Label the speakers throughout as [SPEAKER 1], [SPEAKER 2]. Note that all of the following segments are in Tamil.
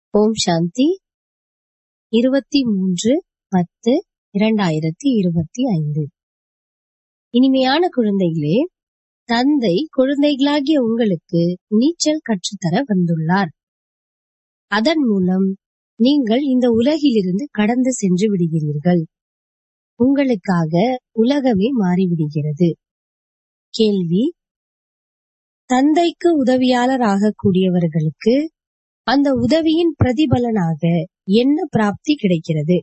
[SPEAKER 1] ஓம் சாந்தி இருபத்தி மூன்று பத்து இரண்டாயிரத்தி இருபத்தி ஐந்து இனிமையான குழந்தைகளே தந்தை குழந்தைகளாகிய உங்களுக்கு நீச்சல் கற்றுத்தர வந்துள்ளார் அதன் மூலம் நீங்கள் இந்த உலகிலிருந்து கடந்து சென்று விடுகிறீர்கள் உங்களுக்காக உலகமே மாறிவிடுகிறது கேள்வி தந்தைக்கு உதவியாளர் ஆகக்கூடியவர்களுக்கு அந்த உதவியின் பிரதிபலனாக என்ன பிராப்தி கிடைக்கிறது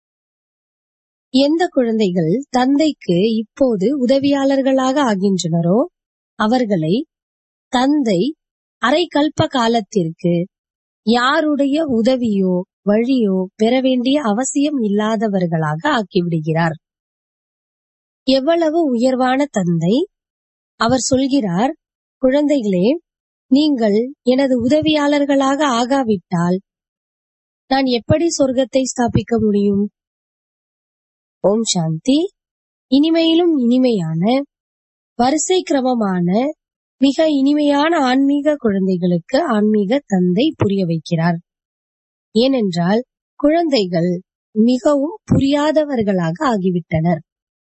[SPEAKER 1] எந்த குழந்தைகள் தந்தைக்கு இப்போது உதவியாளர்களாக ஆகின்றனரோ அவர்களை தந்தை அரை கல்ப காலத்திற்கு யாருடைய உதவியோ வழியோ பெற வேண்டிய அவசியம் இல்லாதவர்களாக ஆக்கிவிடுகிறார் எவ்வளவு உயர்வான தந்தை அவர் சொல்கிறார் குழந்தைகளே நீங்கள் எனது உதவியாளர்களாக ஆகாவிட்டால் நான் எப்படி சொர்க்கத்தை ஸ்தாபிக்க முடியும் ஓம் சாந்தி இனிமையிலும் இனிமையான வரிசை கிரமமான மிக இனிமையான ஆன்மீக குழந்தைகளுக்கு ஆன்மீக தந்தை புரிய வைக்கிறார் ஏனென்றால் குழந்தைகள் மிகவும் புரியாதவர்களாக ஆகிவிட்டனர்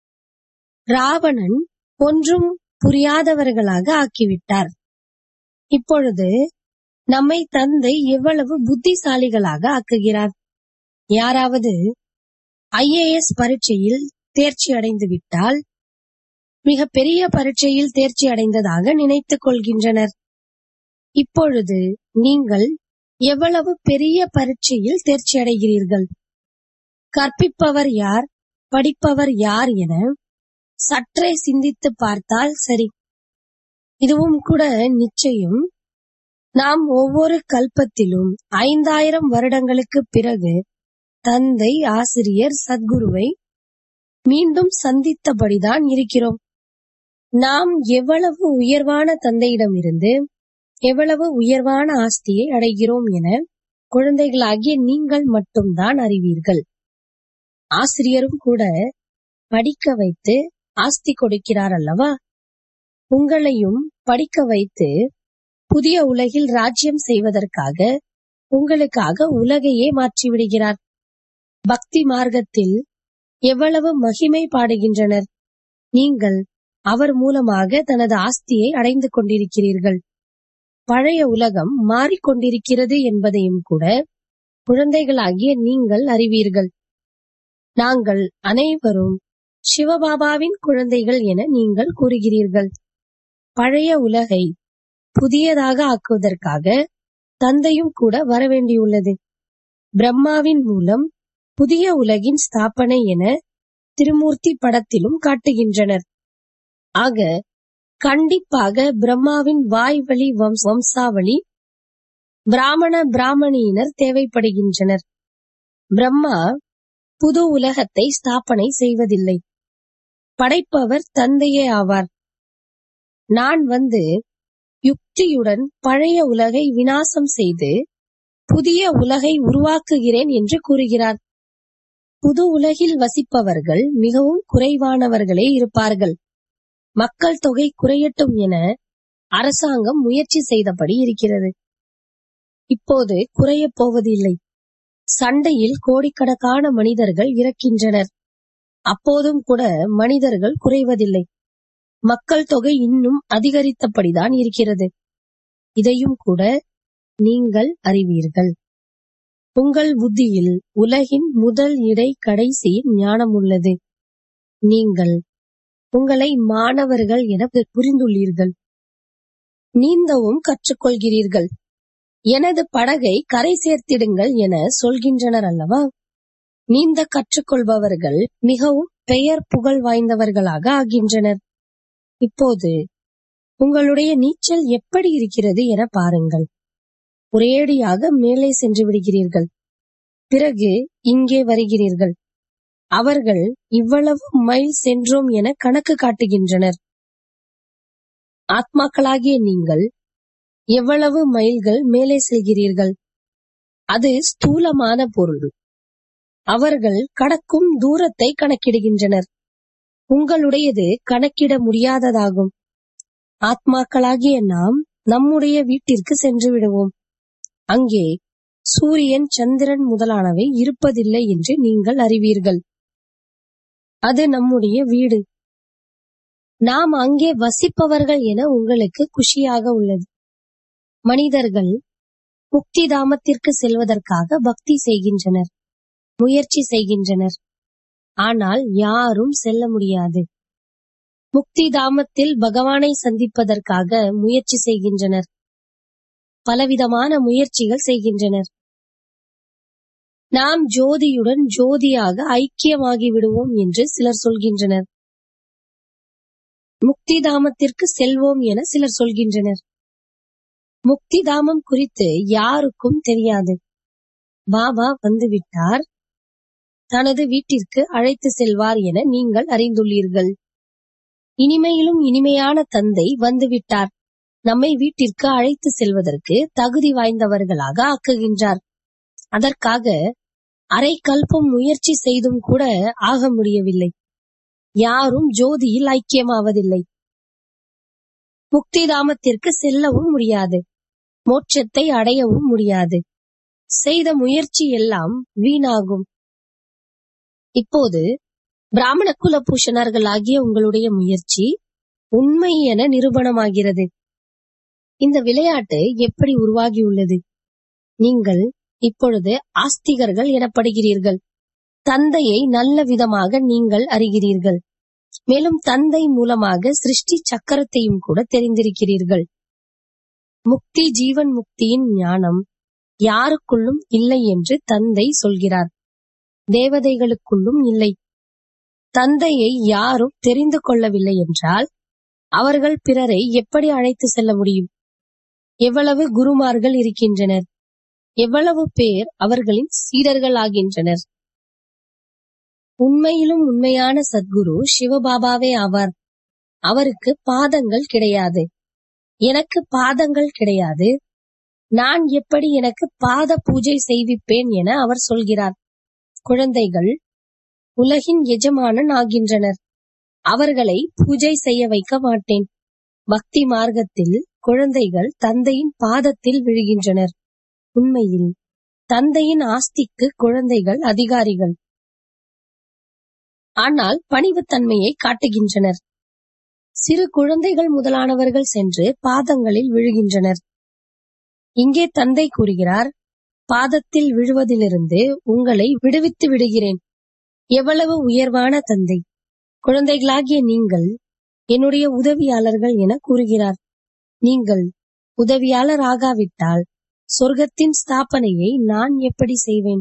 [SPEAKER 1] ராவணன் ஒன்றும் புரியாதவர்களாக ஆக்கிவிட்டார் இப்பொழுது நம்மை தந்தை எவ்வளவு புத்திசாலிகளாக ஆக்குகிறார் யாராவது ஐஏஎஸ் பரீட்சையில் தேர்ச்சி அடைந்து விட்டால் மிக பெரிய பரீட்சையில் தேர்ச்சி அடைந்ததாக நினைத்துக் கொள்கின்றனர் இப்பொழுது நீங்கள் எவ்வளவு பெரிய பரீட்சையில் தேர்ச்சி அடைகிறீர்கள் கற்பிப்பவர் யார் படிப்பவர் யார் என சற்றே சிந்தித்து பார்த்தால் சரி இதுவும் கூட நிச்சயம் நாம் ஒவ்வொரு கல்பத்திலும் ஐந்தாயிரம் வருடங்களுக்கு பிறகு தந்தை ஆசிரியர் சத்குருவை மீண்டும் சந்தித்தபடிதான் இருக்கிறோம் நாம் எவ்வளவு உயர்வான தந்தையிடமிருந்து எவ்வளவு உயர்வான ஆஸ்தியை அடைகிறோம் என குழந்தைகளாகிய நீங்கள் மட்டும்தான் அறிவீர்கள் ஆசிரியரும் கூட படிக்க வைத்து ஆஸ்தி கொடுக்கிறார் அல்லவா உங்களையும் படிக்க வைத்து புதிய உலகில் ராஜ்யம் செய்வதற்காக உங்களுக்காக உலகையே மாற்றிவிடுகிறார் பக்தி மார்க்கத்தில் எவ்வளவு மகிமை பாடுகின்றனர் நீங்கள் அவர் மூலமாக தனது ஆஸ்தியை அடைந்து கொண்டிருக்கிறீர்கள் பழைய உலகம் மாறிக்கொண்டிருக்கிறது என்பதையும் கூட குழந்தைகளாகிய நீங்கள் அறிவீர்கள் நாங்கள் அனைவரும் சிவபாபாவின் குழந்தைகள் என நீங்கள் கூறுகிறீர்கள் பழைய உலகை புதியதாக ஆக்குவதற்காக தந்தையும் கூட வரவேண்டியுள்ளது பிரம்மாவின் மூலம் புதிய உலகின் ஸ்தாபனை என திருமூர்த்தி படத்திலும் காட்டுகின்றனர் ஆக கண்டிப்பாக பிரம்மாவின் வாய்வழி வம்சாவளி பிராமண பிராமணியினர் தேவைப்படுகின்றனர் பிரம்மா புது உலகத்தை ஸ்தாபனை செய்வதில்லை படைப்பவர் தந்தையே ஆவார் நான் வந்து யுக்தியுடன் பழைய உலகை வினாசம் செய்து புதிய உலகை உருவாக்குகிறேன் என்று கூறுகிறார் புது உலகில் வசிப்பவர்கள் மிகவும் குறைவானவர்களே இருப்பார்கள் மக்கள் தொகை குறையட்டும் என அரசாங்கம் முயற்சி செய்தபடி இருக்கிறது இப்போது குறையப் போவதில்லை சண்டையில் கோடிக்கணக்கான மனிதர்கள் இறக்கின்றனர் அப்போதும் கூட மனிதர்கள் குறைவதில்லை மக்கள் தொகை இன்னும் அதிகரித்தபடிதான் இருக்கிறது இதையும் கூட நீங்கள் அறிவீர்கள் உங்கள் புத்தியில் உலகின் முதல் இடை கடைசியின் ஞானம் உள்ளது நீங்கள் உங்களை மாணவர்கள் என புரிந்துள்ளீர்கள் நீந்தவும் கற்றுக்கொள்கிறீர்கள் எனது படகை கரை சேர்த்திடுங்கள் என சொல்கின்றனர் அல்லவா நீந்த கற்றுக்கொள்பவர்கள் மிகவும் பெயர் புகழ் வாய்ந்தவர்களாக ஆகின்றனர் இப்போது உங்களுடைய நீச்சல் எப்படி இருக்கிறது என பாருங்கள் ஒரேடியாக மேலே சென்று விடுகிறீர்கள் பிறகு இங்கே வருகிறீர்கள் அவர்கள் இவ்வளவு மைல் சென்றோம் என கணக்கு காட்டுகின்றனர் ஆத்மாக்களாகிய நீங்கள் எவ்வளவு மைல்கள் மேலே செல்கிறீர்கள் அது ஸ்தூலமான பொருள் அவர்கள் கடக்கும் தூரத்தை கணக்கிடுகின்றனர் உங்களுடையது கணக்கிட முடியாததாகும் ஆத்மாக்களாகிய நாம் நம்முடைய வீட்டிற்கு சென்று விடுவோம் அங்கே சூரியன் சந்திரன் முதலானவை இருப்பதில்லை என்று நீங்கள் அறிவீர்கள் அது நம்முடைய வீடு நாம் அங்கே வசிப்பவர்கள் என உங்களுக்கு குஷியாக உள்ளது மனிதர்கள் முக்தி தாமத்திற்கு செல்வதற்காக பக்தி செய்கின்றனர் முயற்சி செய்கின்றனர் ஆனால் யாரும் செல்ல முடியாது முக்தி தாமத்தில் பகவானை சந்திப்பதற்காக முயற்சி செய்கின்றனர் பலவிதமான முயற்சிகள் செய்கின்றனர் நாம் ஜோதியுடன் ஜோதியாக ஐக்கியமாகி விடுவோம் என்று சிலர் சொல்கின்றனர் முக்தி தாமத்திற்கு செல்வோம் என சிலர் சொல்கின்றனர் முக்தி தாமம் குறித்து யாருக்கும் தெரியாது பாபா வந்துவிட்டார் தனது வீட்டிற்கு அழைத்து செல்வார் என நீங்கள் அறிந்துள்ளீர்கள் இனிமையிலும் இனிமையான தந்தை வந்துவிட்டார் நம்மை வீட்டிற்கு அழைத்து செல்வதற்கு தகுதி வாய்ந்தவர்களாக ஆக்குகின்றார் அதற்காக அரை கல்பம் முயற்சி செய்தும் கூட ஆக முடியவில்லை யாரும் ஜோதியில் ஐக்கியமாவதில்லை முக்தி தாமத்திற்கு செல்லவும் முடியாது மோட்சத்தை அடையவும் முடியாது செய்த முயற்சி எல்லாம் வீணாகும் இப்போது பிராமண குல பூஷணர்களாகிய உங்களுடைய முயற்சி உண்மை என நிரூபணமாகிறது இந்த விளையாட்டு எப்படி உருவாகியுள்ளது நீங்கள் இப்பொழுது ஆஸ்திகர்கள் எனப்படுகிறீர்கள் தந்தையை நல்ல விதமாக நீங்கள் அறிகிறீர்கள் மேலும் தந்தை மூலமாக சிருஷ்டி சக்கரத்தையும் கூட தெரிந்திருக்கிறீர்கள் முக்தி ஜீவன் முக்தியின் ஞானம் யாருக்குள்ளும் இல்லை என்று தந்தை சொல்கிறார் தேவதைகளுக்குள்ளும் இல்லை தந்தையை யாரும் தெரிந்து கொள்ளவில்லை என்றால் அவர்கள் பிறரை எப்படி அழைத்து செல்ல முடியும் எவ்வளவு குருமார்கள் இருக்கின்றனர் எவ்வளவு பேர் அவர்களின் சீடர்கள் ஆகின்றனர் உண்மையிலும் உண்மையான சத்குரு சிவபாபாவே ஆவார் அவருக்கு பாதங்கள் கிடையாது எனக்கு பாதங்கள் கிடையாது நான் எப்படி எனக்கு பாத பூஜை செய்விப்பேன் என அவர் சொல்கிறார் குழந்தைகள் உலகின் எஜமானன் ஆகின்றனர் அவர்களை பூஜை செய்ய வைக்க மாட்டேன் பக்தி மார்க்கத்தில் குழந்தைகள் தந்தையின் பாதத்தில் விழுகின்றனர் உண்மையில் தந்தையின் ஆஸ்திக்கு குழந்தைகள் அதிகாரிகள் ஆனால் பணிவுத்தன்மையை காட்டுகின்றனர் சிறு குழந்தைகள் முதலானவர்கள் சென்று பாதங்களில் விழுகின்றனர் இங்கே தந்தை கூறுகிறார் பாதத்தில் விழுவதிலிருந்து உங்களை விடுவித்து விடுகிறேன் எவ்வளவு உயர்வான தந்தை குழந்தைகளாகிய நீங்கள் என்னுடைய உதவியாளர்கள் என கூறுகிறார் நீங்கள் உதவியாளர் ஆகாவிட்டால் சொர்க்கத்தின் ஸ்தாபனையை நான் எப்படி செய்வேன்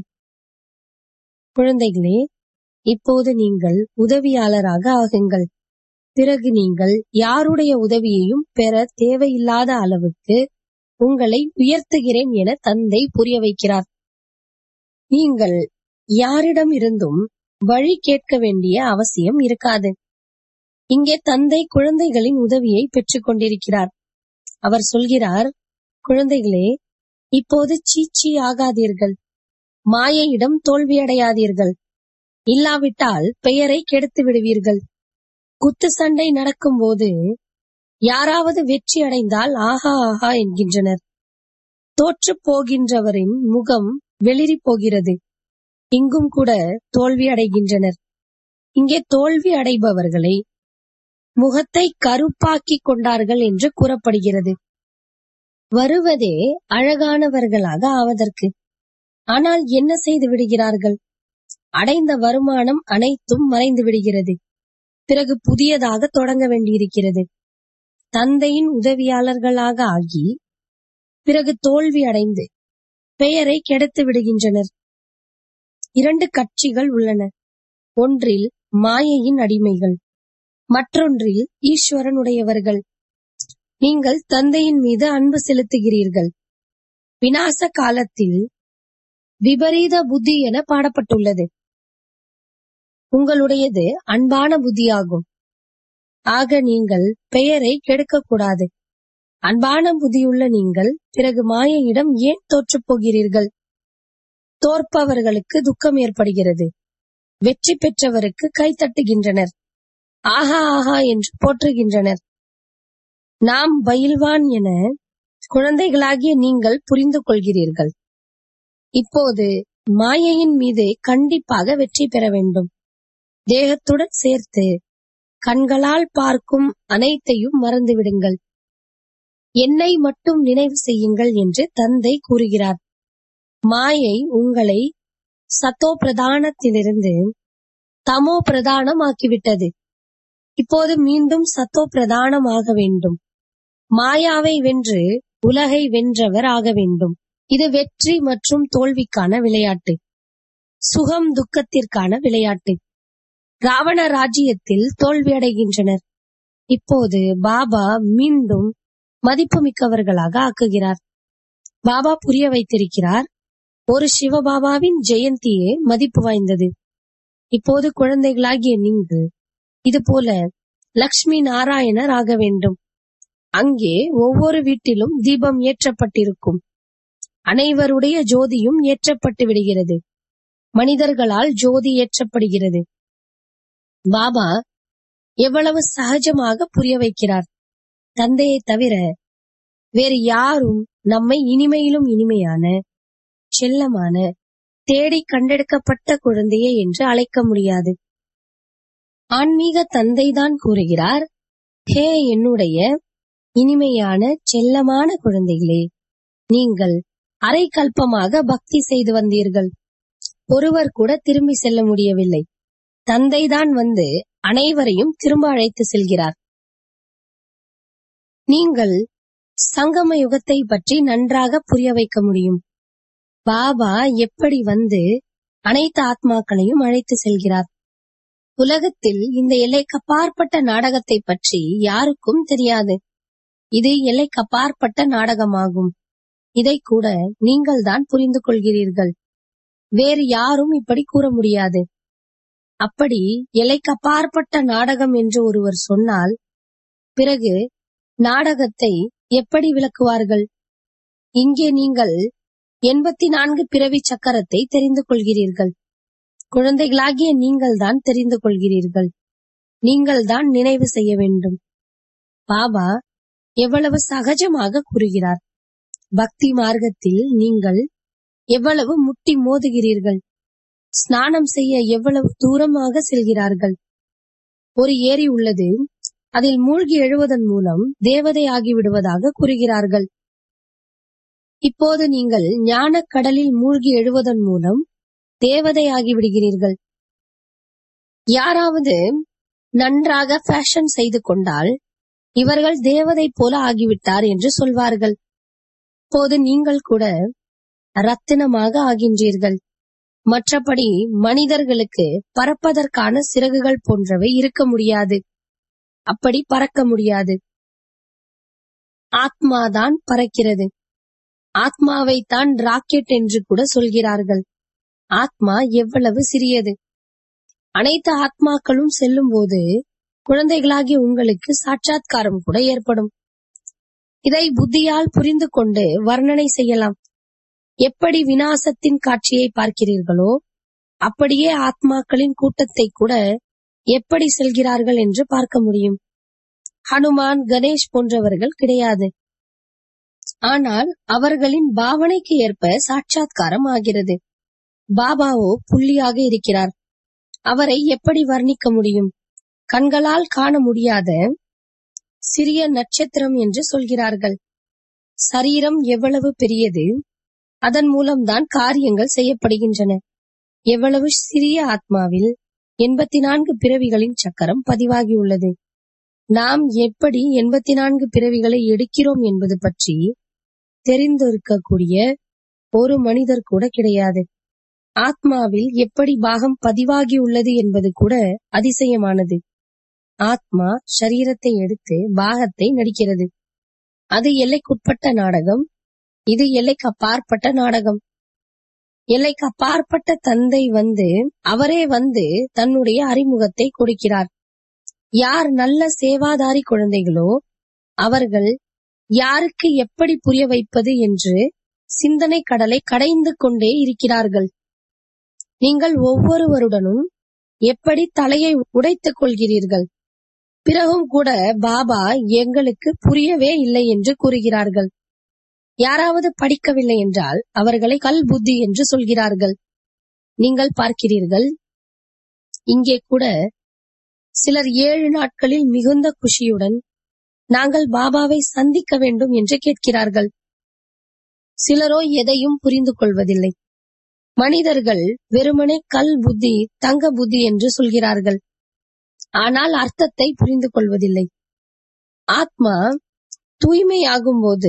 [SPEAKER 1] குழந்தைகளே இப்போது நீங்கள் உதவியாளராக ஆகுங்கள் பிறகு நீங்கள் யாருடைய உதவியையும் பெற தேவையில்லாத அளவுக்கு உங்களை உயர்த்துகிறேன் என தந்தை புரிய வைக்கிறார் நீங்கள் யாரிடம் இருந்தும் வழி கேட்க வேண்டிய அவசியம் இருக்காது இங்கே தந்தை குழந்தைகளின் உதவியை பெற்றுக் கொண்டிருக்கிறார் அவர் சொல்கிறார் குழந்தைகளே இப்போது சீச்சி ஆகாதீர்கள் மாயையிடம் தோல்வியடையாதீர்கள் இல்லாவிட்டால் பெயரை கெடுத்து விடுவீர்கள் குத்து சண்டை நடக்கும்போது யாராவது வெற்றி அடைந்தால் ஆஹா ஆஹா என்கின்றனர் தோற்று போகின்றவரின் முகம் வெளிரி போகிறது இங்கும் கூட தோல்வி அடைகின்றனர் இங்கே தோல்வி அடைபவர்களை முகத்தை கருப்பாக்கிக் கொண்டார்கள் என்று கூறப்படுகிறது வருவதே அழகானவர்களாக ஆவதற்கு ஆனால் என்ன செய்து விடுகிறார்கள் அடைந்த வருமானம் அனைத்தும் மறைந்து விடுகிறது பிறகு புதியதாக தொடங்க வேண்டியிருக்கிறது தந்தையின் உதவியாளர்களாக ஆகி பிறகு தோல்வி அடைந்து பெயரை கெடுத்து விடுகின்றனர் இரண்டு கட்சிகள் உள்ளன ஒன்றில் மாயையின் அடிமைகள் மற்றொன்றில் ஈஸ்வரனுடையவர்கள் நீங்கள் தந்தையின் மீது அன்பு செலுத்துகிறீர்கள் விநாச காலத்தில் விபரீத புத்தி என பாடப்பட்டுள்ளது உங்களுடையது அன்பான புத்தியாகும் ஆக நீங்கள் பெயரை கெடுக்கக்கூடாது அன்பான புத்தியுள்ள நீங்கள் பிறகு மாயையிடம் ஏன் தோற்றுப் போகிறீர்கள் தோற்பவர்களுக்கு துக்கம் ஏற்படுகிறது வெற்றி பெற்றவருக்கு கைத்தட்டுகின்றனர் ஆஹா ஆஹா என்று போற்றுகின்றனர் நாம் பயில்வான் என குழந்தைகளாகிய நீங்கள் புரிந்து கொள்கிறீர்கள் இப்போது மாயையின் மீது கண்டிப்பாக வெற்றி பெற வேண்டும் தேகத்துடன் சேர்த்து கண்களால் பார்க்கும் அனைத்தையும் மறந்துவிடுங்கள் என்னை மட்டும் நினைவு செய்யுங்கள் என்று தந்தை கூறுகிறார் மாயை உங்களை சத்தோ பிரதானத்திலிருந்து தமோ பிரதானம் ஆக்கிவிட்டது இப்போது மீண்டும் சத்தோ பிரதானம் ஆக வேண்டும் மாயாவை வென்று உலகை வென்றவர் ஆக வேண்டும் இது வெற்றி மற்றும் தோல்விக்கான விளையாட்டு சுகம் துக்கத்திற்கான விளையாட்டு ராவண ராஜ்யத்தில் தோல்வியடைகின்றனர் இப்போது பாபா மீண்டும் மதிப்புமிக்கவர்களாக ஆக்குகிறார் பாபா புரிய வைத்திருக்கிறார் ஒரு சிவபாபாவின் ஜெயந்தியே மதிப்பு வாய்ந்தது இப்போது குழந்தைகளாகிய நீங்கள் இது போல லக்ஷ்மி நாராயணர் ஆக வேண்டும் அங்கே ஒவ்வொரு வீட்டிலும் தீபம் ஏற்றப்பட்டிருக்கும் அனைவருடைய ஜோதியும் ஏற்றப்பட்டு விடுகிறது மனிதர்களால் ஜோதி ஏற்றப்படுகிறது பாபா எவ்வளவு சகஜமாக புரிய வைக்கிறார் தந்தையை தவிர வேறு யாரும் நம்மை இனிமையிலும் இனிமையான செல்லமான தேடி கண்டெடுக்கப்பட்ட குழந்தையே என்று அழைக்க முடியாது ஆன்மீக தந்தைதான் கூறுகிறார் ஹே என்னுடைய இனிமையான செல்லமான குழந்தைகளே நீங்கள் அரை கல்பமாக பக்தி செய்து வந்தீர்கள் ஒருவர் கூட திரும்பி செல்ல முடியவில்லை தந்தைதான் வந்து அனைவரையும் திரும்ப அழைத்து செல்கிறார் நீங்கள் சங்கம யுகத்தை பற்றி நன்றாக புரிய வைக்க முடியும் பாபா எப்படி வந்து அனைத்து ஆத்மாக்களையும் அழைத்து செல்கிறார் உலகத்தில் இந்த எல்லைக்கப்பாற்பட்ட நாடகத்தை பற்றி யாருக்கும் தெரியாது இது எல்லைக்கப்பாற்பட்ட நாடகமாகும் இதை கூட நீங்கள் தான் புரிந்து கொள்கிறீர்கள் வேறு யாரும் இப்படி கூற முடியாது அப்படி எல்லைக்கப்பாற்பட்ட நாடகம் என்று ஒருவர் சொன்னால் பிறகு நாடகத்தை எப்படி விளக்குவார்கள் இங்கே நீங்கள் எண்பத்தி நான்கு பிறவி சக்கரத்தை தெரிந்து கொள்கிறீர்கள் குழந்தைகளாகிய நீங்கள் தான் தெரிந்து கொள்கிறீர்கள் நீங்கள் தான் நினைவு செய்ய வேண்டும் பாபா எவ்வளவு சகஜமாக கூறுகிறார் பக்தி மார்க்கத்தில் நீங்கள் எவ்வளவு முட்டி மோதுகிறீர்கள் ஸ்நானம் செய்ய எவ்வளவு தூரமாக செல்கிறார்கள் ஒரு ஏரி உள்ளது அதில் மூழ்கி எழுவதன் மூலம் தேவதை ஆகிவிடுவதாக கூறுகிறார்கள் இப்போது நீங்கள் ஞானக் கடலில் மூழ்கி எழுவதன் மூலம் தேவதை ஆகிவிடுகிறீர்கள் யாராவது நன்றாக ஃபேஷன் செய்து கொண்டால் இவர்கள் தேவதை போல ஆகிவிட்டார் என்று சொல்வார்கள் போது நீங்கள் கூட ரத்தினமாக ஆகின்றீர்கள் மற்றபடி மனிதர்களுக்கு பறப்பதற்கான சிறகுகள் போன்றவை இருக்க முடியாது அப்படி பறக்க முடியாது ஆத்மாதான் பறக்கிறது ஆத்மாவை தான் ராக்கெட் என்று கூட சொல்கிறார்கள் ஆத்மா எவ்வளவு சிறியது அனைத்து ஆத்மாக்களும் செல்லும் போது குழந்தைகளாகிய உங்களுக்கு சாட்சாத்காரம் கூட ஏற்படும் இதை புத்தியால் புரிந்து கொண்டு வர்ணனை செய்யலாம் எப்படி வினாசத்தின் காட்சியை பார்க்கிறீர்களோ அப்படியே ஆத்மாக்களின் கூட்டத்தை கூட எப்படி செல்கிறார்கள் என்று பார்க்க முடியும் ஹனுமான் கணேஷ் போன்றவர்கள் கிடையாது ஆனால் அவர்களின் பாவனைக்கு ஏற்ப சாட்சாத்காரம் ஆகிறது பாபாவோ புள்ளியாக இருக்கிறார் அவரை எப்படி வர்ணிக்க முடியும் கண்களால் காண முடியாத சிறிய நட்சத்திரம் என்று சொல்கிறார்கள் சரீரம் எவ்வளவு பெரியது அதன் மூலம்தான் காரியங்கள் செய்யப்படுகின்றன எவ்வளவு சிறிய ஆத்மாவில் எண்பத்தி நான்கு பிறவிகளின் சக்கரம் பதிவாகியுள்ளது நாம் எப்படி எண்பத்தி நான்கு பிறவிகளை எடுக்கிறோம் என்பது பற்றி தெரிந்திருக்கக்கூடிய ஒரு மனிதர் கூட கிடையாது ஆத்மாவில் எப்படி பாகம் பதிவாகியுள்ளது என்பது கூட அதிசயமானது ஆத்மா சரீரத்தை எடுத்து பாகத்தை நடிக்கிறது அது எல்லைக்குட்பட்ட நாடகம் இது எல்லைக்கு அப்பாற்பட்ட நாடகம் எல்லைக்கு அப்பாற்பட்ட தந்தை வந்து அவரே வந்து தன்னுடைய அறிமுகத்தை கொடுக்கிறார் யார் நல்ல சேவாதாரி குழந்தைகளோ அவர்கள் யாருக்கு எப்படி புரிய வைப்பது என்று சிந்தனை கடலை கடைந்து கொண்டே இருக்கிறார்கள் நீங்கள் ஒவ்வொருவருடனும் எப்படி தலையை உடைத்துக் கொள்கிறீர்கள் பிறகும் கூட பாபா எங்களுக்கு புரியவே இல்லை என்று கூறுகிறார்கள் யாராவது படிக்கவில்லை என்றால் அவர்களை கல் புத்தி என்று சொல்கிறார்கள் நீங்கள் பார்க்கிறீர்கள் இங்கே கூட சிலர் ஏழு நாட்களில் மிகுந்த குஷியுடன் நாங்கள் பாபாவை சந்திக்க வேண்டும் என்று கேட்கிறார்கள் சிலரோ எதையும் புரிந்து கொள்வதில்லை மனிதர்கள் வெறுமனே கல் புத்தி தங்க புத்தி என்று சொல்கிறார்கள் ஆனால் அர்த்தத்தை புரிந்து கொள்வதில்லை ஆத்மா தூய்மையாகும் போது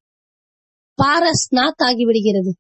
[SPEAKER 1] பாரஸ்நாத் ஆகிவிடுகிறது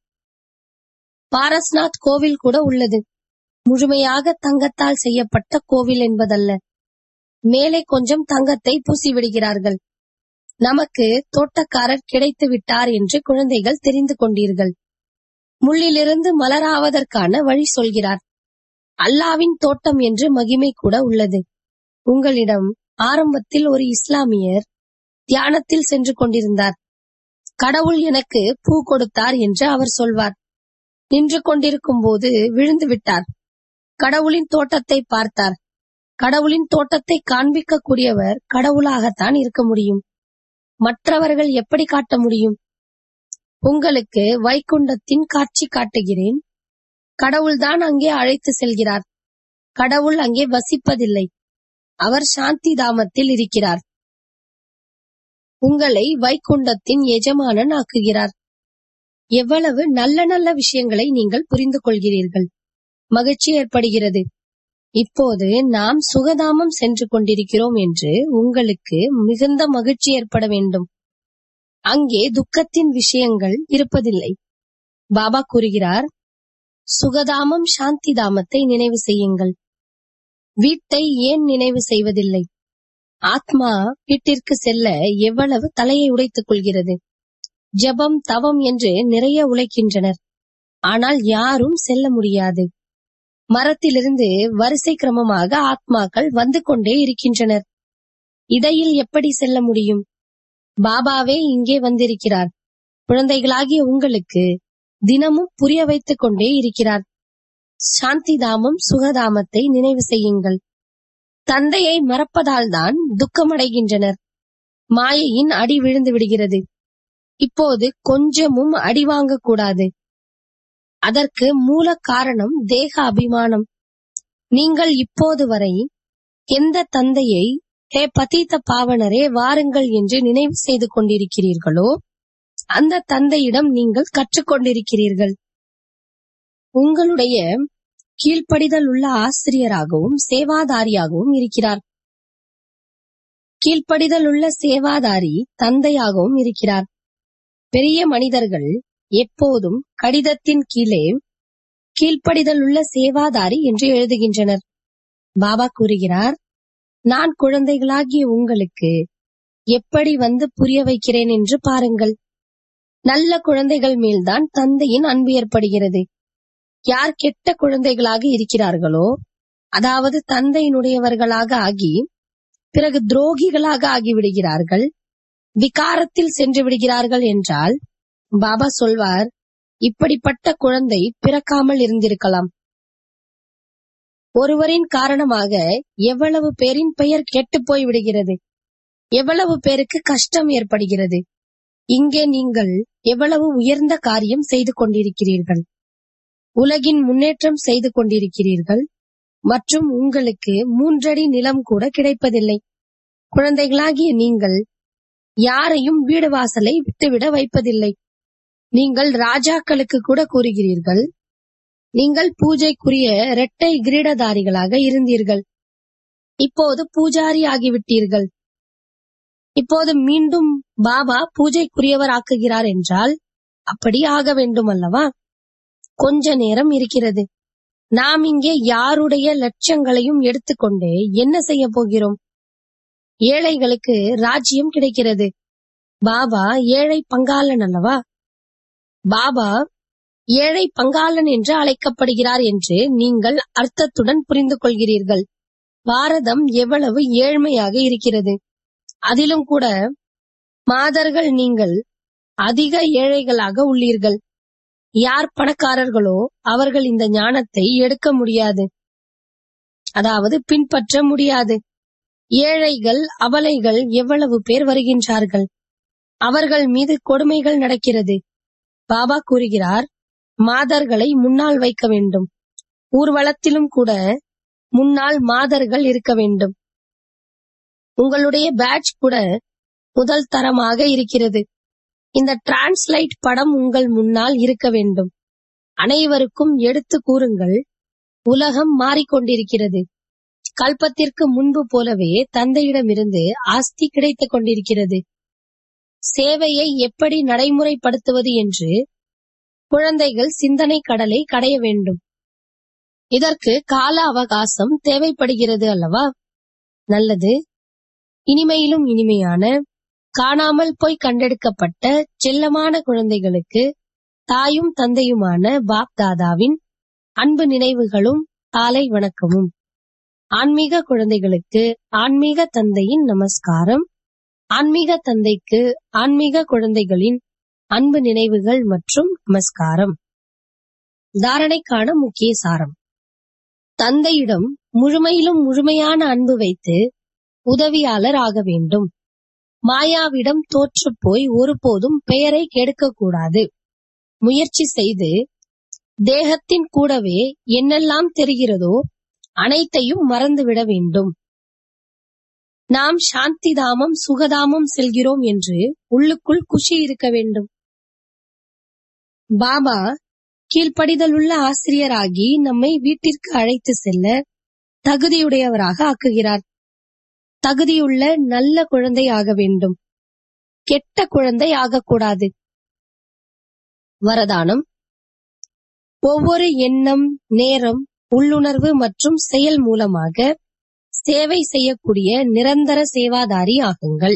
[SPEAKER 1] பாரஸ்நாத் கோவில் கூட உள்ளது முழுமையாக தங்கத்தால் செய்யப்பட்ட கோவில் என்பதல்ல மேலே கொஞ்சம் தங்கத்தை பூசி விடுகிறார்கள் நமக்கு தோட்டக்காரர் கிடைத்து விட்டார் என்று குழந்தைகள் தெரிந்து கொண்டீர்கள் முள்ளிலிருந்து மலராவதற்கான வழி சொல்கிறார் அல்லாவின் தோட்டம் என்று மகிமை கூட உள்ளது உங்களிடம் ஆரம்பத்தில் ஒரு இஸ்லாமியர் தியானத்தில் சென்று கொண்டிருந்தார் கடவுள் எனக்கு பூ கொடுத்தார் என்று அவர் சொல்வார் நின்று கொண்டிருக்கும் போது விழுந்து விட்டார் கடவுளின் தோட்டத்தை பார்த்தார் கடவுளின் தோட்டத்தை காண்பிக்க கூடியவர் கடவுளாகத்தான் இருக்க முடியும் மற்றவர்கள் எப்படி காட்ட முடியும் உங்களுக்கு வைகுண்டத்தின் காட்சி காட்டுகிறேன் கடவுள்தான் அங்கே அழைத்து செல்கிறார் கடவுள் அங்கே வசிப்பதில்லை அவர் சாந்தி தாமத்தில் இருக்கிறார் உங்களை வைகுண்டத்தின் எஜமானன் ஆக்குகிறார் எவ்வளவு நல்ல நல்ல விஷயங்களை நீங்கள் புரிந்து கொள்கிறீர்கள் மகிழ்ச்சி ஏற்படுகிறது இப்போது நாம் சுகதாமம் சென்று கொண்டிருக்கிறோம் என்று உங்களுக்கு மிகுந்த மகிழ்ச்சி ஏற்பட வேண்டும் அங்கே துக்கத்தின் விஷயங்கள் இருப்பதில்லை பாபா கூறுகிறார் சுகதாமம் சாந்தி தாமத்தை நினைவு செய்யுங்கள் வீட்டை ஏன் நினைவு செய்வதில்லை ஆத்மா வீட்டிற்கு செல்ல எவ்வளவு தலையை உடைத்துக் கொள்கிறது ஜபம் தவம் என்று நிறைய உழைக்கின்றனர் ஆனால் யாரும் செல்ல முடியாது மரத்திலிருந்து வரிசை கிரமமாக ஆத்மாக்கள் வந்து கொண்டே இருக்கின்றனர் இடையில் எப்படி செல்ல முடியும் பாபாவே இங்கே வந்திருக்கிறார் குழந்தைகளாகிய உங்களுக்கு தினமும் புரிய வைத்துக் கொண்டே இருக்கிறார் சாந்தி தாமம் சுகதாமத்தை நினைவு செய்யுங்கள் தந்தையை மறப்பதால் தான் துக்கமடைகின்றனர் மாயையின் அடி விழுந்து விடுகிறது இப்போது கொஞ்சமும் அடி வாங்கக்கூடாது அதற்கு மூல காரணம் தேக அபிமானம் நீங்கள் இப்போது வரை எந்த தந்தையை ஹே பதீத்த பாவனரே வாருங்கள் என்று நினைவு செய்து கொண்டிருக்கிறீர்களோ அந்த தந்தையிடம் நீங்கள் கற்றுக்கொண்டிருக்கிறீர்கள் உங்களுடைய கீழ்ப்படிதல் உள்ள ஆசிரியராகவும் சேவாதாரியாகவும் இருக்கிறார் கீழ்ப்படிதல் உள்ள சேவாதாரி தந்தையாகவும் இருக்கிறார் பெரிய மனிதர்கள் எப்போதும் கடிதத்தின் கீழே கீழ்ப்படிதல் உள்ள சேவாதாரி என்று எழுதுகின்றனர் பாபா கூறுகிறார் நான் குழந்தைகளாகிய உங்களுக்கு எப்படி வந்து புரிய வைக்கிறேன் என்று பாருங்கள் நல்ல குழந்தைகள் மேல்தான் தந்தையின் அன்பு ஏற்படுகிறது யார் கெட்ட குழந்தைகளாக இருக்கிறார்களோ அதாவது தந்தையினுடையவர்களாக ஆகி பிறகு துரோகிகளாக ஆகிவிடுகிறார்கள் விகாரத்தில் சென்று விடுகிறார்கள் என்றால் பாபா சொல்வார் இப்படிப்பட்ட குழந்தை பிறக்காமல் இருந்திருக்கலாம் ஒருவரின் காரணமாக எவ்வளவு பேரின் பெயர் கெட்டு போய் விடுகிறது எவ்வளவு பேருக்கு கஷ்டம் ஏற்படுகிறது இங்கே நீங்கள் எவ்வளவு உயர்ந்த காரியம் செய்து கொண்டிருக்கிறீர்கள் உலகின் முன்னேற்றம் செய்து கொண்டிருக்கிறீர்கள் மற்றும் உங்களுக்கு மூன்றடி நிலம் கூட கிடைப்பதில்லை குழந்தைகளாகிய நீங்கள் யாரையும் வீடு வாசலை விட்டுவிட வைப்பதில்லை நீங்கள் ராஜாக்களுக்கு கூட கூறுகிறீர்கள் நீங்கள் பூஜைக்குரிய இரட்டை கிரீடதாரிகளாக இருந்தீர்கள் இப்போது பூஜாரி ஆகிவிட்டீர்கள் இப்போது மீண்டும் பாபா பூஜைக்குரியவர் ஆக்குகிறார் என்றால் அப்படி ஆக வேண்டும் அல்லவா கொஞ்ச நேரம் இருக்கிறது நாம் இங்கே யாருடைய லட்சங்களையும் எடுத்துக்கொண்டு என்ன செய்ய போகிறோம் ஏழைகளுக்கு ராஜ்யம் கிடைக்கிறது பாபா ஏழை பங்காளன் அல்லவா பாபா ஏழை பங்காளன் என்று அழைக்கப்படுகிறார் என்று நீங்கள் அர்த்தத்துடன் புரிந்து கொள்கிறீர்கள் பாரதம் எவ்வளவு ஏழ்மையாக இருக்கிறது அதிலும் கூட மாதர்கள் நீங்கள் அதிக ஏழைகளாக உள்ளீர்கள் யார் பணக்காரர்களோ அவர்கள் இந்த ஞானத்தை எடுக்க முடியாது அதாவது பின்பற்ற முடியாது ஏழைகள் அபலைகள் எவ்வளவு பேர் வருகின்றார்கள் அவர்கள் மீது கொடுமைகள் நடக்கிறது பாபா கூறுகிறார் மாதர்களை முன்னால் வைக்க வேண்டும் ஊர்வலத்திலும் கூட முன்னால் மாதர்கள் இருக்க வேண்டும் உங்களுடைய பேட்ச் கூட முதல் தரமாக இருக்கிறது இந்த டிரான்ஸ்லைட் படம் உங்கள் முன்னால் இருக்க வேண்டும் அனைவருக்கும் எடுத்து கூறுங்கள் உலகம் மாறிக்கொண்டிருக்கிறது கல்பத்திற்கு முன்பு போலவே தந்தையிடமிருந்து ஆஸ்தி கிடைத்துக் கொண்டிருக்கிறது சேவையை எப்படி நடைமுறைப்படுத்துவது என்று குழந்தைகள் சிந்தனை கடலை கடைய வேண்டும் இதற்கு கால அவகாசம் தேவைப்படுகிறது அல்லவா நல்லது இனிமையிலும் இனிமையான காணாமல் போய் கண்டெடுக்கப்பட்ட செல்லமான குழந்தைகளுக்கு தாயும் தந்தையுமான பாப் தாதாவின் அன்பு நினைவுகளும் காலை வணக்கமும் ஆன்மீக குழந்தைகளுக்கு ஆன்மீக தந்தையின் நமஸ்காரம் ஆன்மீக தந்தைக்கு ஆன்மீக குழந்தைகளின் அன்பு நினைவுகள் மற்றும் நமஸ்காரம் தாரணைக்கான முக்கிய சாரம் தந்தையிடம் முழுமையிலும் முழுமையான அன்பு வைத்து உதவியாளர் ஆக வேண்டும் மாயாவிடம் தோற்று போய் ஒருபோதும் பெயரை கெடுக்கக்கூடாது முயற்சி செய்து தேகத்தின் கூடவே என்னெல்லாம் தெரிகிறதோ அனைத்தையும் மறந்துவிட வேண்டும் நாம் சாந்தி தாமம் சுகதாமம் செல்கிறோம் என்று உள்ளுக்குள் குஷி இருக்க வேண்டும் பாபா கீழ்ப்படிதலுள்ள ஆசிரியராகி நம்மை வீட்டிற்கு அழைத்து செல்ல தகுதியுடையவராக ஆக்குகிறார் தகுதியுள்ள நல்ல குழந்தை ஆக வேண்டும் கெட்ட குழந்தை ஆகக்கூடாது வரதானம் ஒவ்வொரு எண்ணம் நேரம் உள்ளுணர்வு மற்றும் செயல் மூலமாக சேவை செய்யக்கூடிய நிரந்தர சேவாதாரி ஆகுங்கள்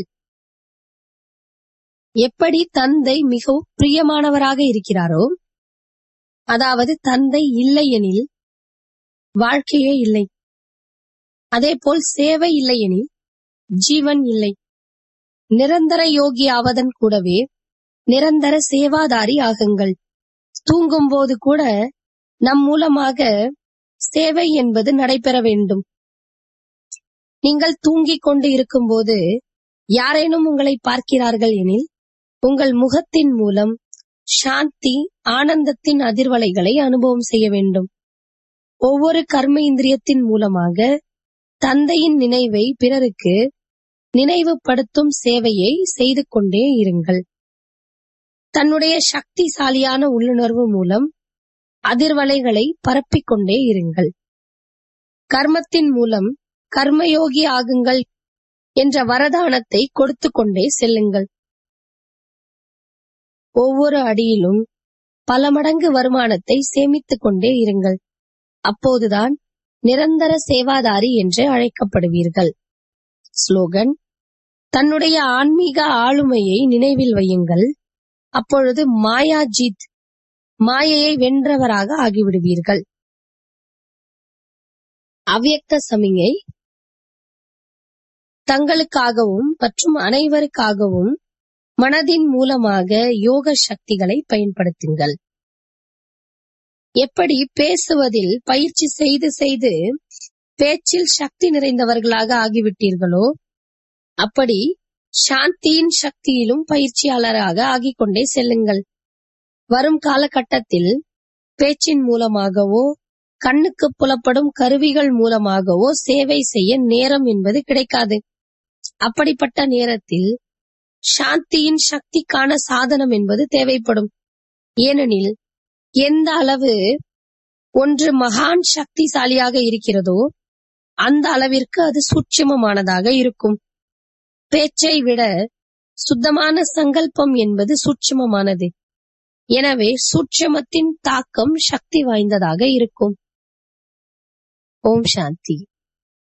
[SPEAKER 1] எப்படி தந்தை மிகவும் பிரியமானவராக இருக்கிறாரோ அதாவது தந்தை இல்லையெனில் வாழ்க்கையே இல்லை அதேபோல் சேவை இல்லையெனில் ஜீவன் இல்லை நிரந்தர யோகி ஆவதன் கூடவே நிரந்தர சேவாதாரி ஆகுங்கள் தூங்கும்போது கூட நம் மூலமாக சேவை என்பது நடைபெற வேண்டும் நீங்கள் தூங்கிக் கொண்டு இருக்கும்போது யாரேனும் உங்களை பார்க்கிறார்கள் எனில் உங்கள் முகத்தின் மூலம் சாந்தி ஆனந்தத்தின் அதிர்வலைகளை அனுபவம் செய்ய வேண்டும் ஒவ்வொரு கர்ம இந்திரியத்தின் மூலமாக தந்தையின் நினைவை பிறருக்கு நினைவுபடுத்தும் சேவையை செய்து கொண்டே இருங்கள் தன்னுடைய சக்திசாலியான உள்ளுணர்வு மூலம் அதிர்வலைகளை பரப்பிக் கொண்டே இருங்கள் கர்மத்தின் மூலம் கர்மயோகி ஆகுங்கள் என்ற வரதானத்தை கொடுத்து கொண்டே செல்லுங்கள் ஒவ்வொரு அடியிலும் பல மடங்கு வருமானத்தை சேமித்துக் கொண்டே இருங்கள் அப்போதுதான் நிரந்தர சேவாதாரி என்று அழைக்கப்படுவீர்கள் ஸ்லோகன் தன்னுடைய ஆன்மீக ஆளுமையை நினைவில் வையுங்கள் அப்பொழுது மாயாஜித் மாயையை வென்றவராக ஆகிவிடுவீர்கள் அவ்யக்த சமிகை தங்களுக்காகவும் மற்றும் அனைவருக்காகவும் மனதின் மூலமாக யோக சக்திகளை பயன்படுத்துங்கள் எப்படி பேசுவதில் பயிற்சி செய்து செய்து பேச்சில் சக்தி நிறைந்தவர்களாக ஆகிவிட்டீர்களோ அப்படி சாந்தியின் சக்தியிலும் பயிற்சியாளராக ஆகிக் கொண்டே செல்லுங்கள் வரும் காலகட்டத்தில் பேச்சின் மூலமாகவோ கண்ணுக்கு புலப்படும் கருவிகள் மூலமாகவோ சேவை செய்ய நேரம் என்பது கிடைக்காது அப்படிப்பட்ட நேரத்தில் சாந்தியின் சக்திக்கான சாதனம் என்பது தேவைப்படும் ஏனெனில் எந்த அளவு ஒன்று மகான் சக்திசாலியாக இருக்கிறதோ அந்த அளவிற்கு அது சூட்சுமமானதாக இருக்கும் பேச்சை விட சுத்தமான சங்கல்பம் என்பது சூட்சுமமானது எனவே சூட்சுமத்தின் தாக்கம் சக்தி வாய்ந்ததாக இருக்கும் ஓம் சாந்தி